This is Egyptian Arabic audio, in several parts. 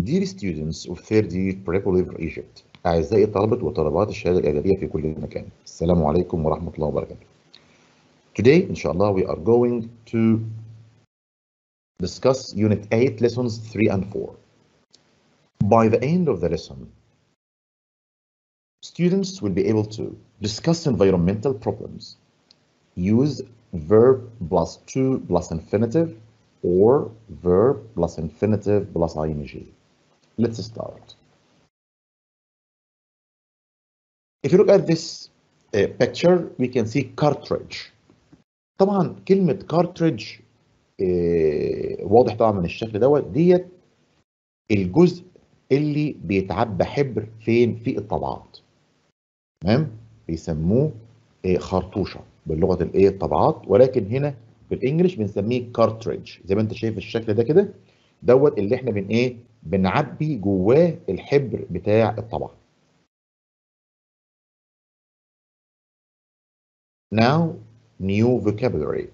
Dear students of third year Prepo Egypt أعزائي طلبة وطالبات الشهادة الإعدادية في كل مكان السلام عليكم ورحمة الله وبركاته Today إن شاء الله we are going to discuss Unit 8 lessons 3 and 4 By the end of the lesson students will be able to discuss environmental problems use verb plus to plus infinitive or verb plus infinitive plus ing. Let's start. If you look at this uh, picture, we can see cartridge. طبعا كلمة cartridge uh, واضح طبعا من الشكل دوت ديت الجزء اللي بيتعبى حبر فين في الطبعات. تمام؟ بيسموه uh, خرطوشة باللغة الايه الطبعات ولكن هنا بالانجلش بنسميه كارتريدج زي ما انت شايف الشكل ده كده دوت اللي احنا بن ايه بنعبي جواه الحبر بتاع الطبعه now new vocabulary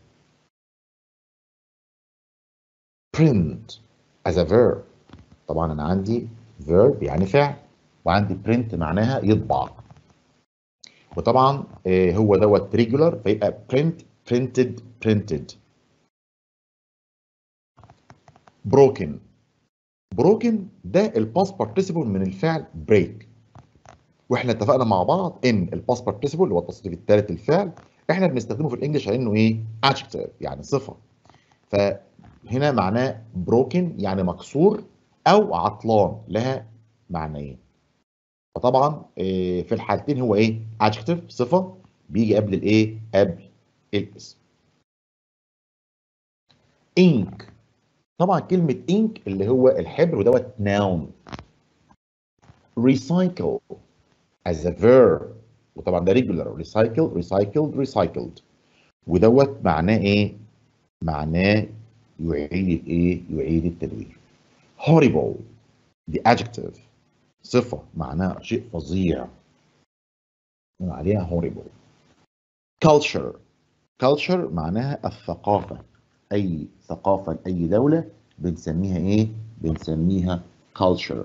print as a verb طبعا انا عندي verb يعني فعل وعندي print معناها يطبع وطبعا هو دوت regular فيبقى print printed printed broken broken ده الباست participle من الفعل break واحنا اتفقنا مع بعض ان الباست participle اللي هو التصريف الثالث للفعل احنا بنستخدمه في الانجليش على انه ايه adjective يعني صفه فهنا معناه broken يعني مكسور او عطلان لها معنيين فطبعا في الحالتين هو ايه adjective صفه بيجي قبل الايه قبل الاسم ink طبعا كلمة ink اللي هو الحبر ودوت noun recycle as a verb وطبعا ده regular recycle recycled recycled ودوت معناه ايه؟ معناه يعيد الايه؟ يعيد التدوير horrible دي adjective صفة معناها شيء فظيع عليها horrible culture culture معناها الثقافة أي ثقافة لأي دولة بنسميها إيه؟ بنسميها culture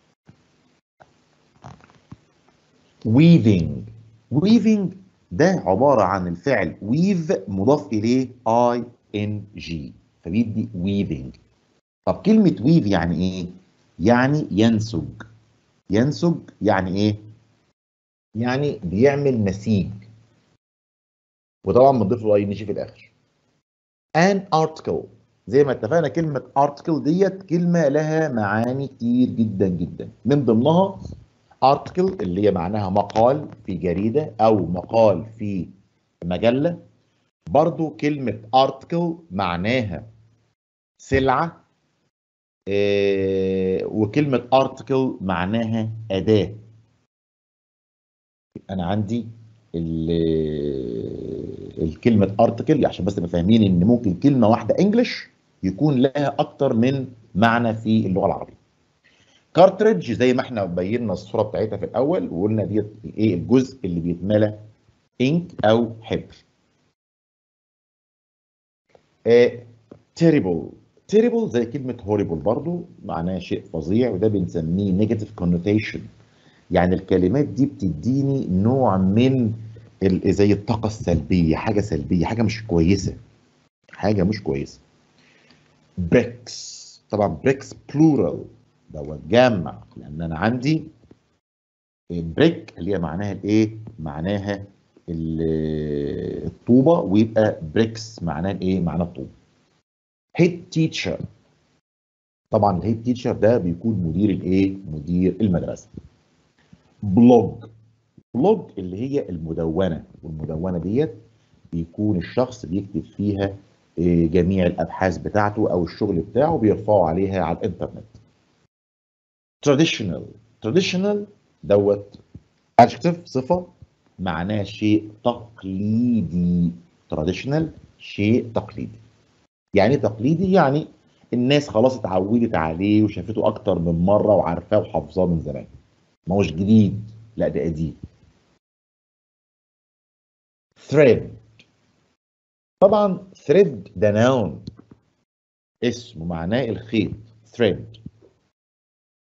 weaving weaving ده عبارة عن الفعل weave مضاف إليه ing فبيدي weaving طب كلمة weave يعني إيه؟ يعني ينسج ينسج يعني إيه؟ يعني بيعمل نسيج وطبعا بنضيف له ing في الاخر an article زي ما اتفقنا كلمه article ديت كلمه لها معاني كتير جدا جدا من ضمنها article اللي هي معناها مقال في جريده او مقال في مجله برضو كلمه article معناها سلعه إيه وكلمه article معناها اداه انا عندي الكلمة ارتكل عشان بس نبقى فاهمين ان ممكن كلمة واحدة انجلش يكون لها اكتر من معنى في اللغة العربية. كارتريدج زي ما احنا بينا الصورة بتاعتها في الاول وقلنا ديت ايه الجزء اللي بيتملى انك او حبر. تيريبل تيريبل زي كلمة هوريبل برضو معناها شيء فظيع وده بنسميه نيجاتيف كونوتيشن يعني الكلمات دي بتديني نوع من زي الطاقة السلبية حاجة سلبية حاجة مش كويسة حاجة مش كويسة بريكس طبعا بريكس بلورال دوت جمع لأن أنا عندي بريك اللي هي معناها الإيه؟ معناها الطوبة ويبقى بريكس معناها الإيه؟ معناها الطوبة هيد تيتشر طبعا الهيد تيتشر ده بيكون مدير الإيه؟ مدير المدرسة بلوج بلوج اللي هي المدونة والمدونة ديت بيكون الشخص بيكتب فيها جميع الأبحاث بتاعته أو الشغل بتاعه بيرفعه عليها على الإنترنت traditional traditional دوت adjective صفة معناه شيء تقليدي traditional شيء تقليدي يعني تقليدي يعني الناس خلاص اتعودت عليه وشافته أكتر من مرة وعارفاه وحافظاه من زمان ما هوش جديد لا ده قديم thread طبعا thread ده noun اسم معناه الخيط thread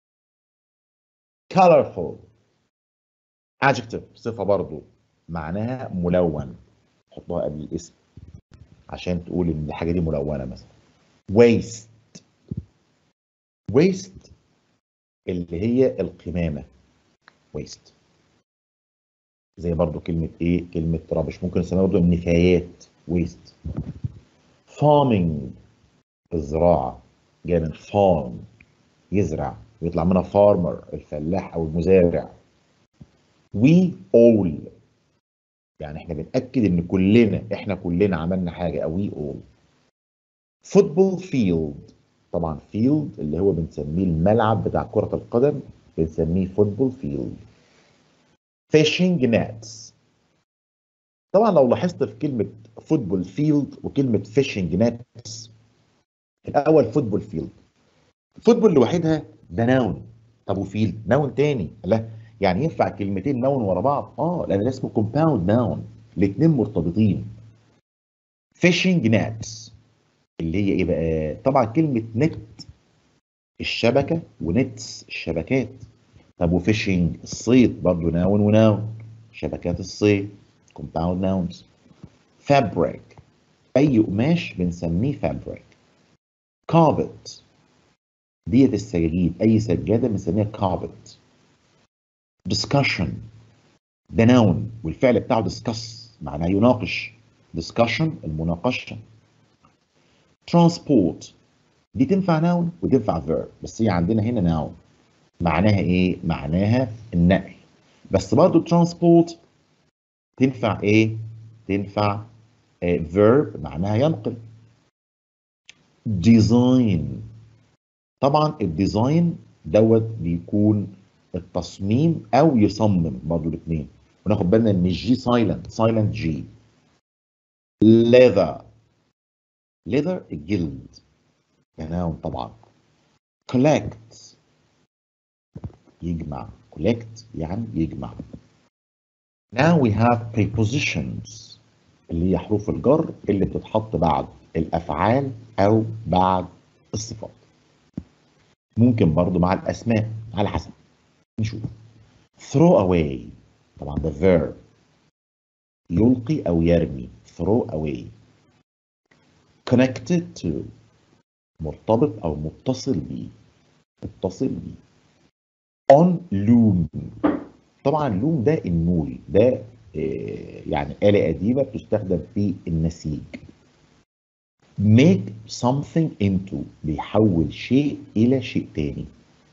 colorful adjective صفة برضو معناها ملون حطها قبل الاسم عشان تقول ان الحاجة دي ملونة مثلا waste waste اللي هي القمامة waste زي برضو كلمة ايه كلمة رابش ممكن نسميها برضو النفايات waste farming الزراعة جاية من farm يزرع ويطلع منها farmer الفلاح او المزارع we all يعني احنا بنأكد ان كلنا احنا كلنا عملنا حاجة او we all football field طبعا field اللي هو بنسميه الملعب بتاع كرة القدم بنسميه football field fishing nets طبعا لو لاحظت في كلمة football field وكلمة fishing nets الأول football field فوتبول لوحدها ده ناون طب وفيلد ناون تاني لا يعني ينفع كلمتين ناون ورا بعض اه لان ده اسمه كومباوند ناون الاثنين مرتبطين فيشنج نتس اللي هي ايه بقى طبعا كلمه نت الشبكه ونتس الشبكات طب وفيشنج الصيد برضه ناون وناون شبكات الصيد كومباوند ناونز فابريك اي قماش بنسميه فابريك كاربت ديت السجاجيد اي سجاده بنسميها كاربت discussion ده نون والفعل بتاعه discuss معناه يناقش discussion المناقشه transport دي تنفع نون وتنفع verb بس هي عندنا هنا نون معناها ايه معناها النقل بس برضو transport تنفع ايه تنفع آه verb معناها ينقل design طبعا الديزاين دوت بيكون التصميم او يصمم برضه الاثنين وناخد بالنا ان الجي سايلنت سايلنت جي leather leather الجلد تناوم طبعا collect يجمع collect يعني يجمع now we have prepositions اللي هي حروف الجر اللي بتتحط بعد الافعال او بعد الصفات ممكن برضو مع الاسماء على حسب نشوف throw away طبعا ده verb يلقي او يرمي throw away connected to مرتبط او متصل بيه متصل بيه on loom طبعا لوم ده النول ده يعني آلة قديمة بتستخدم في النسيج make something into بيحول شيء إلى شيء تاني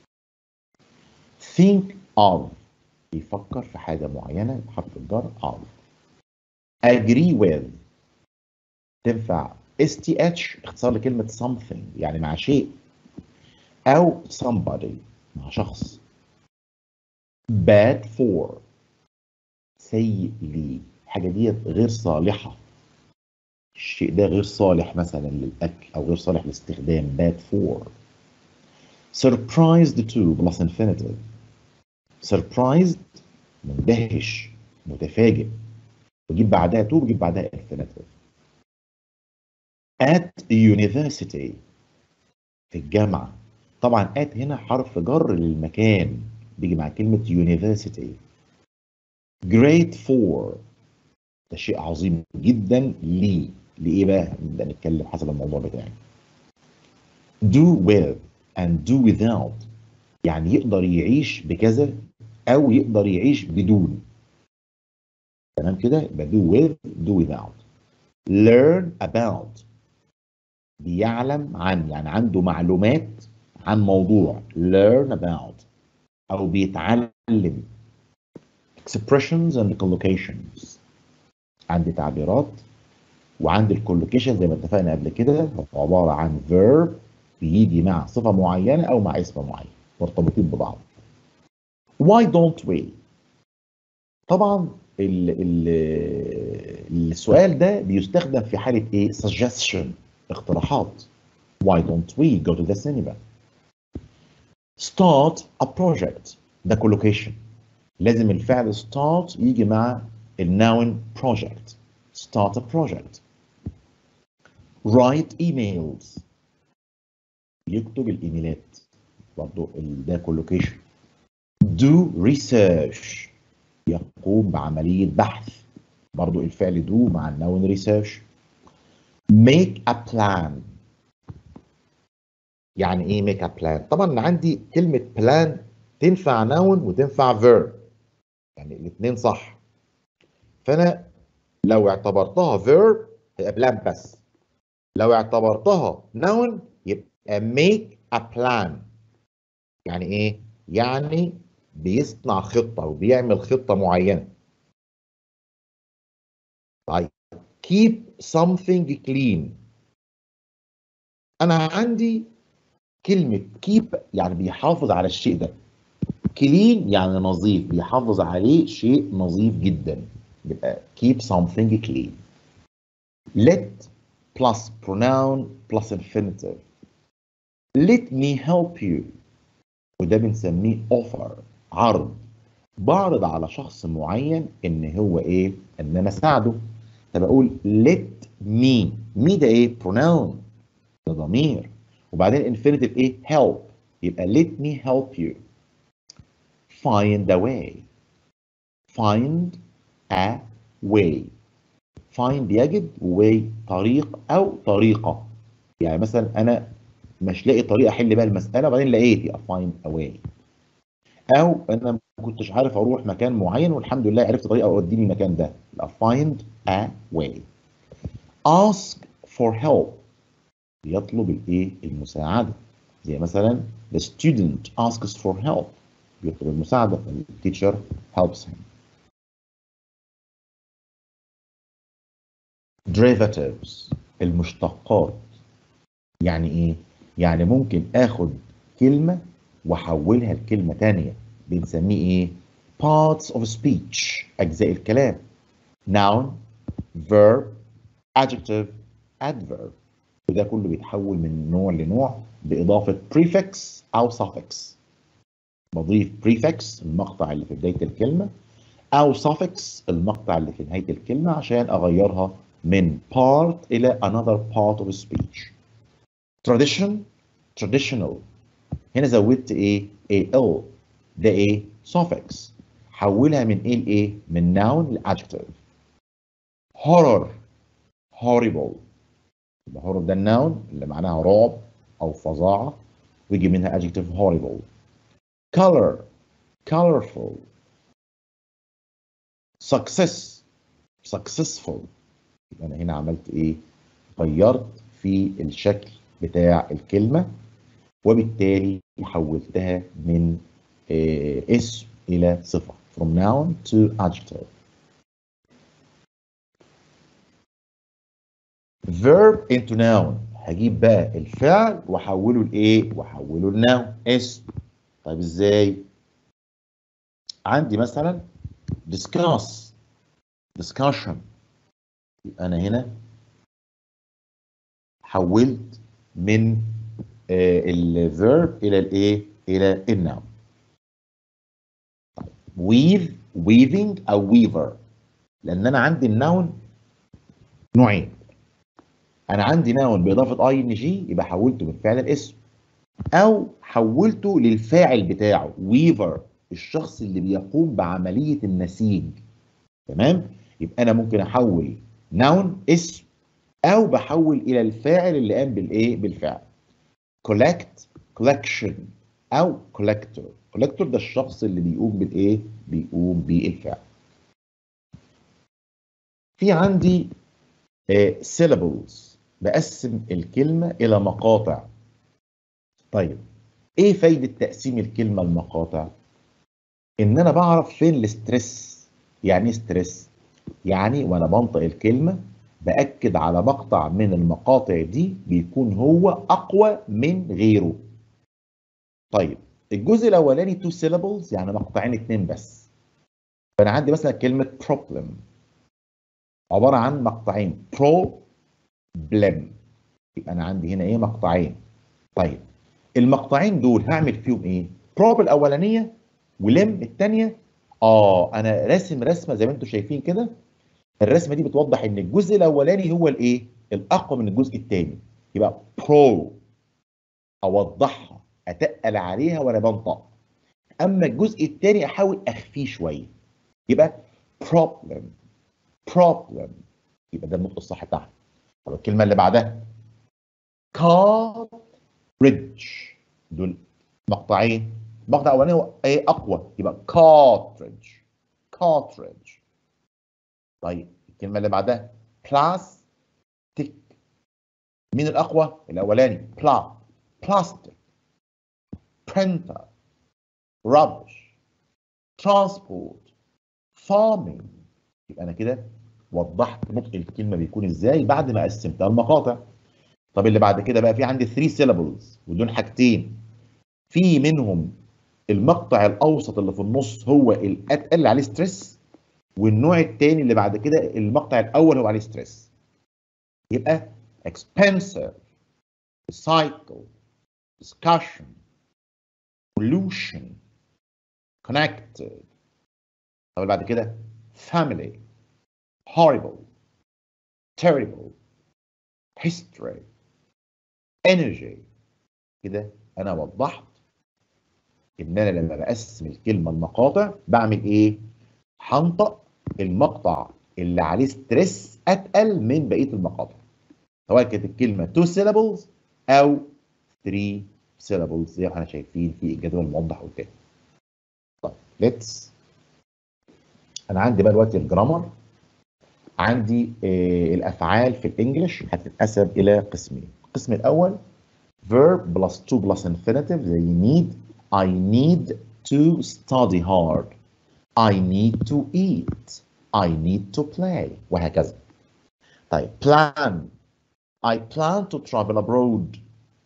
think of بيفكر في حاجة معينة بحرف الجر of agree with تنفع STH اختصار لكلمة something يعني مع شيء أو somebody مع شخص bad for سيء لي الحاجة ديت غير صالحة الشيء ده غير صالح مثلا للأكل أو غير صالح للاستخدام bad for surprised to plus infinitive surprised مندهش متفاجئ وجيب بعدها to وجيب بعدها infinitive at university في الجامعة طبعا at هنا حرف جر للمكان بيجي مع كلمة university great for ده شيء عظيم جدا لي لإيه بقى؟ نبدأ نتكلم حسب الموضوع بتاعي do with and do without يعني يقدر يعيش بكذا أو يقدر يعيش بدون تمام كده؟ يبقى do with do without learn about بيعلم عن يعني عنده معلومات عن موضوع learn about أو بيتعلم expressions and collocations عندي تعبيرات وعندي الكولوكيشن زي ما اتفقنا قبل كده هو عباره عن verb بيجي مع صفه معينه او مع اسم معين مرتبطين ببعض. Why don't we؟ طبعا ال ال السؤال ده بيستخدم في حاله ايه؟ suggestion اقتراحات. Why don't we go to the cinema؟ Start a project ده collocation لازم الفعل start يجي مع النون project start a project write emails يكتب الايميلات برضه ده collocation do research يقوم بعملية بحث برضو الفعل do مع النون research make a plan يعني ايه make a plan طبعا عندي كلمة plan تنفع noun وتنفع verb يعني الاثنين صح فانا لو اعتبرتها verb يبقى plan بس لو اعتبرتها noun يبقى make a plan يعني ايه يعني بيصنع خطة وبيعمل خطة معينة طيب keep something clean انا عندي كلمة keep يعني بيحافظ على الشيء ده clean يعني نظيف بيحافظ عليه شيء نظيف جدا يبقى keep something clean let plus pronoun plus infinitive let me help you وده بنسميه offer عرض بعرض على شخص معين ان هو ايه ان انا اساعده طب اقول let me me ده ايه pronoun ده ضمير وبعدين infinitive ايه help يبقى let me help you find a way find a way find يجد way طريق او طريقه يعني مثلا انا مش لاقي طريقه احل بيها المساله وبعدين لقيت يبقى find a way او انا ما كنتش عارف اروح مكان معين والحمد لله عرفت طريقه اوديني المكان ده يبقى find a way ask for help يطلب الايه المساعده زي مثلا the student asks for help بيطلب المساعده teacher helps him derivatives المشتقات يعني ايه يعني ممكن اخد كلمه واحولها لكلمه تانية بنسميه ايه parts of speech اجزاء الكلام noun verb adjective adverb وده كله بيتحول من نوع لنوع باضافه prefix او suffix بضيف prefix المقطع اللي في بدايه الكلمه او suffix المقطع اللي في نهايه الكلمه عشان اغيرها من part الى another part of speech tradition traditional هنا زودت ايه al ده ايه suffix حولها من ايه لايه من noun لادجكتيف horror horrible يبقى horror ده الناون اللي معناها رعب او فظاعه ويجي منها adjective horrible color colorful success successful يبقى انا هنا عملت ايه غيرت في الشكل بتاع الكلمه وبالتالي حولتها من آه، اسم الى صفه from noun to adjective verb into noun هجيب بقى الفعل واحوله لايه واحوله لناون اسم طيب ازاي عندي مثلا discuss discussion يبقى انا هنا حولت من الفيرب الى الايه الى الناون weave weaving او weaver لان انا عندي الناون نوعين انا عندي ناون باضافه اي ان جي يبقى حولته من فعل الاسم او حولته للفاعل بتاعه weaver الشخص اللي بيقوم بعمليه النسيج تمام يبقى انا ممكن احول ناون اسم او بحول الى الفاعل اللي قام بالايه بالفعل collect collection او collector collector ده الشخص اللي بيقوم بالايه بيقوم بالفعل في عندي آه syllables بقسم الكلمة إلى مقاطع طيب إيه فايدة تقسيم الكلمة لمقاطع؟ إن أنا بعرف فين الاسترس يعني إيه ستريس؟ يعني وأنا بنطق الكلمة بأكد على مقطع من المقاطع دي بيكون هو أقوى من غيره طيب الجزء الأولاني two syllables يعني مقطعين اتنين بس فأنا عندي مثلا كلمة problem عبارة عن مقطعين pro بلم يبقى انا عندي هنا ايه مقطعين طيب المقطعين دول هعمل فيهم ايه بروب الاولانيه ولم الثانيه اه انا راسم رسمه زي ما انتم شايفين كده الرسمه دي بتوضح ان الجزء الاولاني هو الايه الاقوى من الجزء الثاني يبقى برو اوضحها اتقل عليها وانا بنطق اما الجزء الثاني احاول اخفيه شويه يبقى problem problem يبقى ده النطق الصح بتاعها طب الكلمه اللي بعدها cartridge دول مقطعين مقطع اولاني هو ايه اقوى يبقى cartridge cartridge طيب الكلمه اللي بعدها plastic مين الاقوى الاولاني بلا plastic printer rubbish transport farming يبقى انا كده وضحت نطق الكلمه بيكون ازاي بعد ما قسمتها المقاطع طب اللي بعد كده بقى في عندي 3 syllables ودول حاجتين في منهم المقطع الاوسط اللي في النص هو الاتقل اللي عليه ستريس والنوع الثاني اللي بعد كده المقطع الاول هو عليه ستريس يبقى expensive cycle discussion pollution connected طب اللي بعد كده family horrible terrible history energy كده انا وضحت ان انا لما بقسم الكلمه المقاطع بعمل ايه هنطق المقطع اللي عليه ستريس اتقل من بقيه المقاطع سواء كانت الكلمه 2 syllables او 3 syllables زي ما احنا شايفين في الجدول الموضح قدام طيب ليتس انا عندي بقى دلوقتي الجرامر عندي آه الافعال في الانجليش هتتقسم الى قسمين القسم الاول verb plus to plus infinitive زي need I need to study hard I need to eat I need to play وهكذا طيب plan I plan to travel abroad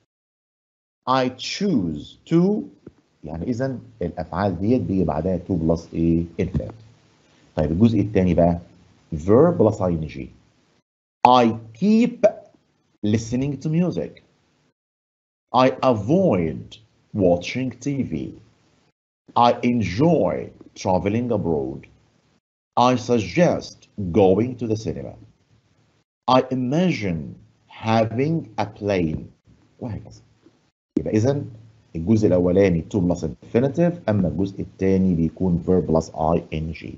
I choose to يعني اذا الافعال ديت بيجي بعدها to plus ايه infinitive طيب الجزء الثاني بقى verb plus ing I keep listening to music I avoid watching TV. I enjoy traveling abroad. I suggest going to the cinema. I imagine having a plane. وهكذا. يبقى إذا الجزء الأولاني to plus infinitive أما الجزء الثاني بيكون verb plus ing.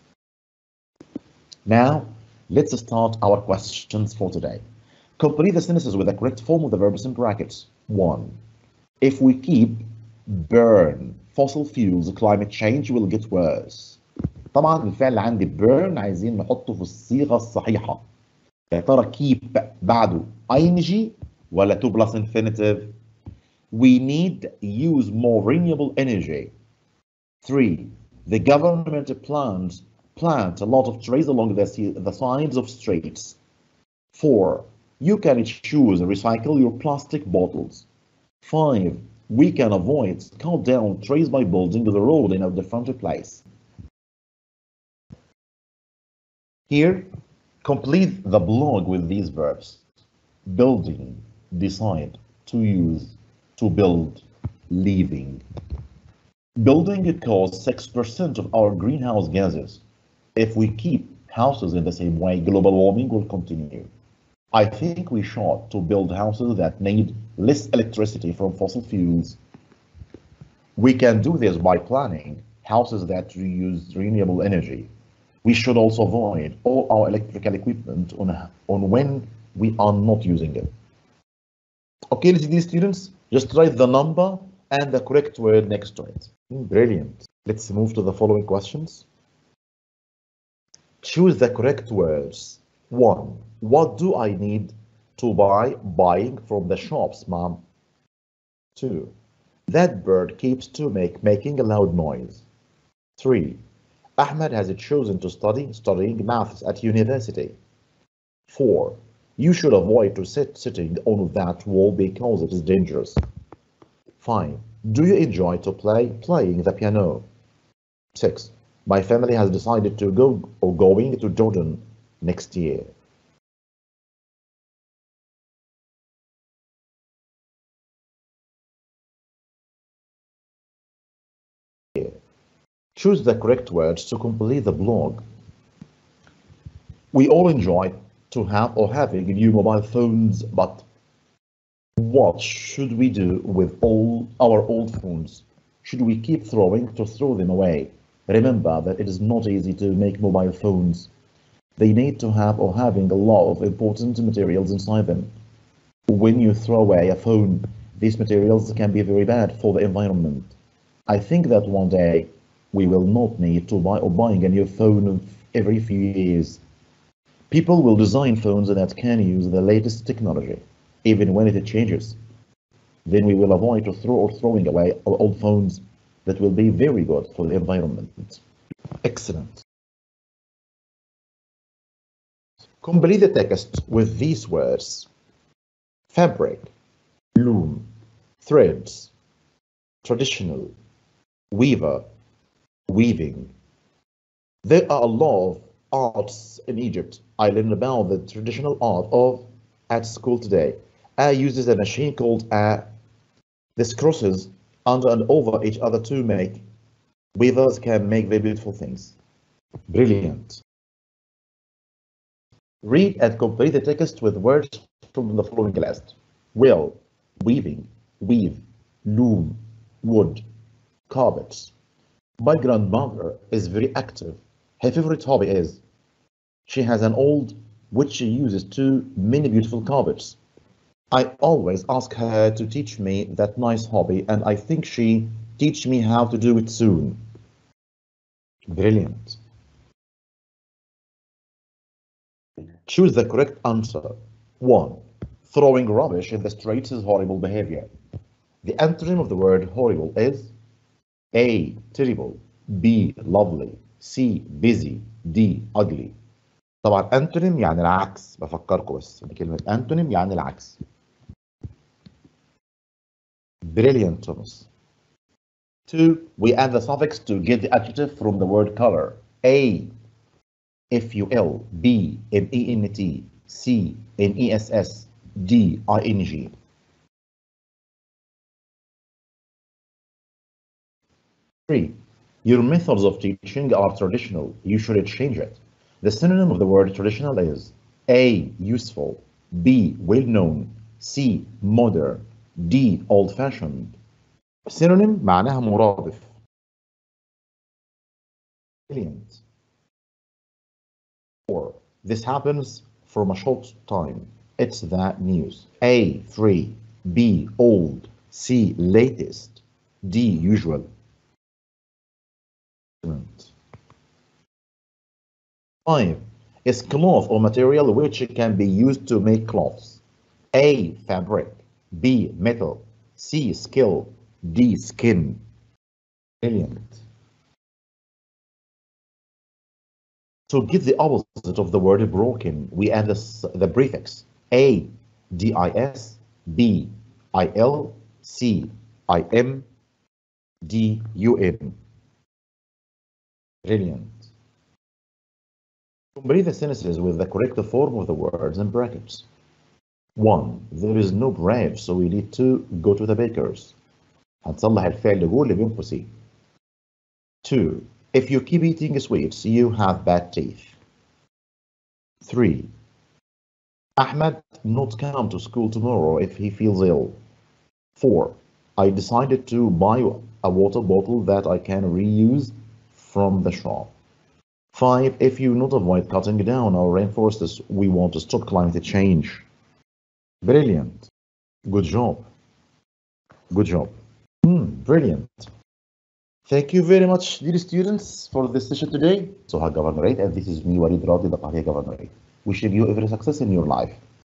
Now, let's start our questions for today. Complete the sentences with the correct form of the verbs in brackets. 1. If we keep burn fossil fuels, climate change will get worse. طبعا الفعل اللي عندي burn عايزين نحطه في الصيغة الصحيحة. يا ترى keep بعده ing ولا to plus infinitive? We need use more renewable energy. 3. The government plans plant a lot of trees along the, the sides of streets. 4. You can choose recycle your plastic bottles. 5. We can avoid cut down trees by building the road in a different place. Here, complete the blog with these verbs. Building, decide, to use, to build, leaving. Building causes 6% of our greenhouse gases. If we keep houses in the same way, global warming will continue. I think we should to build houses that need less electricity from fossil fuels. We can do this by planning houses that reuse renewable energy. We should also avoid all our electrical equipment on, on when we are not using it. Okay, LCD students, just write the number and the correct word next to it. Brilliant. Let's move to the following questions. Choose the correct words. One, what do I need to buy buying from the shops, mom? Two, that bird keeps to make making a loud noise. Three, Ahmed has chosen to study studying maths at university. Four, you should avoid to sit sitting on that wall because it is dangerous. Five, do you enjoy to play playing the piano? Six, my family has decided to go or going to Jordan next year. Choose the correct words to complete the blog. We all enjoy to have or having new mobile phones, but what should we do with all our old phones? should we keep throwing to throw them away? Remember that it is not easy to make mobile phones. They need to have or having a lot of important materials inside them. When you throw away a phone, these materials can be very bad for the environment. I think that one day we will not need to buy or buying a new phone every few years. People will design phones that can use the latest technology, even when it changes. Then we will avoid to throw or throwing away our old phones that will be very good for the environment. Excellent. Complete the text with these words. Fabric, loom, threads, traditional, weaver, weaving. There are a lot of arts in Egypt. I learned about the traditional art of at school today. I uses a machine called a. This crosses under and over each other to make. Weavers can make very beautiful things. Brilliant. Read and complete the text with words from the following list. Will, weaving, weave, loom, wood, carpets. My grandmother is very active. Her favorite hobby is she has an old which she uses to many beautiful carpets. I always ask her to teach me that nice hobby and I think she teach me how to do it soon. Brilliant. Choose the correct answer. 1. Throwing rubbish in the streets is horrible behavior. The antonym of the word horrible is A. Terrible B. Lovely C. Busy D. Ugly طبعا antonym يعني العكس بفكركم بس بكلمة antonym يعني العكس Brilliant Thomas 2. We add the suffix to get the adjective from the word color A. F-U-L B M-E-N-T C N-E-S-S D I-N-G Three, your methods of teaching are traditional. You should change it. The synonym of the word traditional is A. Useful B. Well-known C. Modern D. Old-fashioned Synonym معناها مرادف Brilliant. 4. This happens from a short time. It's the news. A. Free B. Old C. Latest D. Usual Excellent. Five is cloth or material which can be used to make cloths. A. Fabric. B. Metal. C. Skill. D. Skin. Brilliant. To get the opposite of the word broken, we add the, the prefix A. D-I-S. B. I-L. C. I-M. D. U-N. Brilliant. Complete the sentences with the correct form of the words in brackets. 1. There is no bread, so we need to go to the baker's. هنصلح الفعل جو اللي بين قوسين. 2. If you keep eating sweets, you have bad teeth. 3. Ahmed not come to school tomorrow if he feels ill. 4. I decided to buy a water bottle that I can reuse from the shop. 5. If you not avoid cutting down our rainforests, we want to stop climate change. Brilliant. Good job. Good job. Hmm, brilliant. Thank you very much, dear students, for this session today. So, Governorate, and this is me, Walid Radi, the Qahriya Governorate. Wishing you every success in your life.